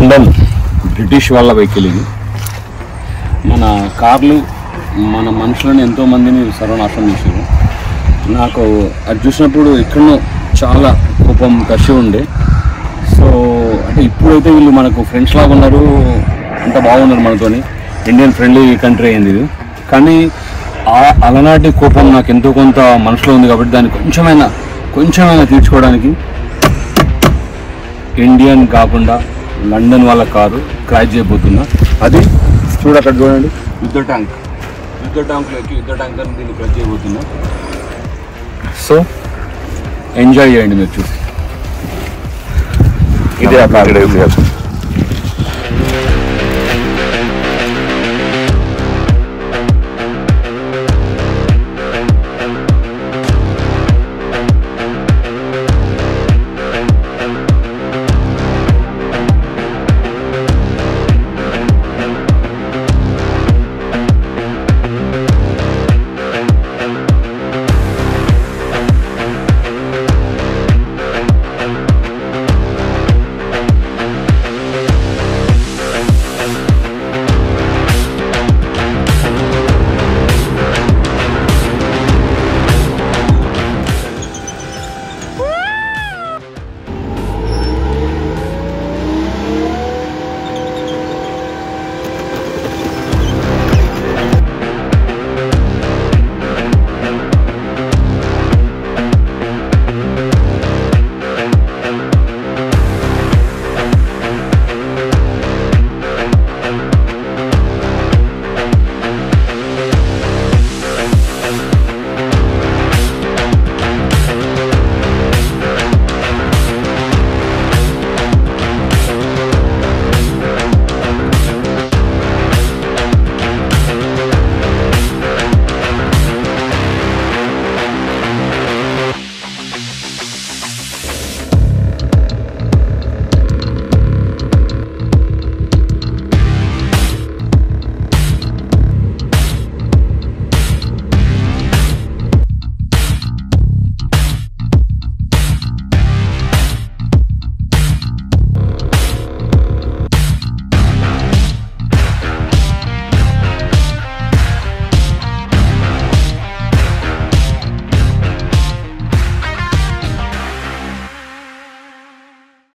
London British వాళ్ళ vehicle ఇది మన కార్లు మన మనుషులను ఎంతో మందిని సర్వనాశనం చేసారు నాకు అది చూసినప్పుడు ఎక్కడో చాలా కోపం కసి ఉండే సో అంటే ఇప్పుడైతే వీళ్ళు మనకు ఫ్రెండ్స్ లాగా ఉన్నారు అంత బాగున్నారు మనతోని ఇండియన్ ఫ్రెండ్లీ కంట్రీ అయింది ఇది కానీ ఆ- అలనాటి కోపం నాకు ఎంతో కొంత మనసులో ఉంది కాబట్టి దాన్ని కొంచెమైనా కొంచెమైనా తీర్చుకోవడానికి ఇండియన్ కాకుండా లండన్ వాళ్ళ కారు క్రాచ్ చేయబోతున్నా అది చూడు అక్కడ చూడండి యుద్ధ ట్యాంక్ యుద్ధ ట్యాంక్లోకి యుద్ధ ట్యాంక్ అని దీన్ని క్రాచ్ చేయబోతున్నా సో ఎంజాయ్ చేయండి మీరు చూసి ఇదే అక్కడ